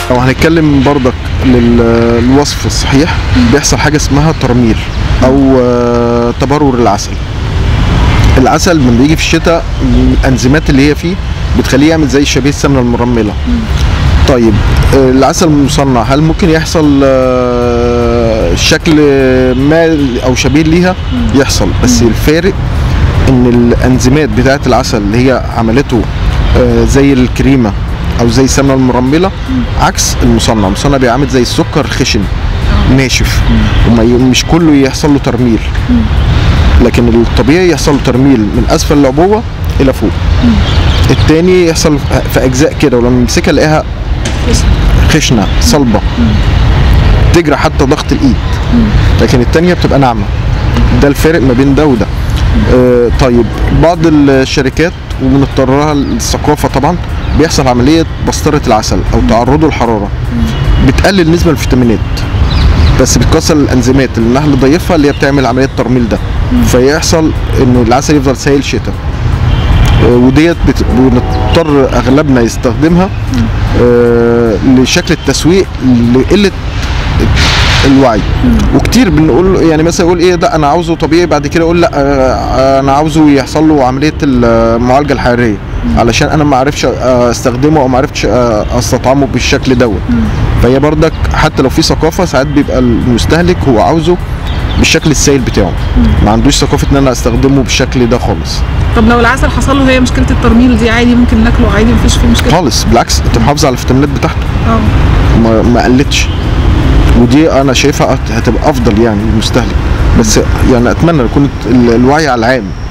لو هنتكلم برضك للوصف الصحيح بيحصل حاجه اسمها ترميل او آه، تبرر العسل العسل لما بيجي في الشتاء الانزيمات اللي هي فيه بتخليه يعمل زي شبيه السمنه المرمله طيب آه، العسل المصنع هل ممكن يحصل آه، شكل ما او شبيه ليها يحصل بس الفارق ان الانزيمات بتاعه العسل اللي هي عملته آه، زي الكريمه او زي السمنه المرمله عكس المصنع المصنع بيعمل زي السكر خشن ناشف وما ي- مش كله يحصل له ترميل لكن الطبيعي يحصل له ترميل من اسفل العبوه الى فوق التاني يحصل في اجزاء كده ولما نمسكها نلاقيها خشنه صلبه تجرى حتى ضغط الايد لكن التانية بتبقى ناعمه ده الفارق ما بين ده وده آه طيب بعض الشركات وبنضطرها الثقافه طبعا بيحصل عمليه بسطره العسل او تعرضه للحراره بتقلل نسبه الفيتامينات بس بتكسر الانزيمات اللي النحل ضيفها اللي هي بتعمل عمليه الترميل ده فيحصل انه العسل يفضل سايل شتاء آه، وديت بت- بنضطر اغلبنا يستخدمها آه، لشكل التسويق لقله الوعي وكتير بنقول يعني مثلا يقول ايه ده انا عاوزه طبيعي بعد كده يقول لا آه، انا عاوزه يحصل له عمليه المعالجه الحراريه علشان انا ما عرفش آه، استخدمه او ما عرفتش آه، استطعمه بالشكل دوت فهي برضك حتى لو في ثقافه ساعات بيبقى المستهلك هو عاوزه بالشكل السائل بتاعه ما عندوش ثقافه ان انا استخدمه بالشكل ده خالص طب لو العسل حصل له هي مشكله الترميل دي عادي ممكن ناكله عادي مفيش فيه مشكله خالص بالعكس انت محافظ على الفيتامينات بتاعته اه ما, ما قلتش ودي انا شايفها هت- هتبقى افضل يعني للمستهلك بس يعني اتمنى يكون ال- الوعي على العام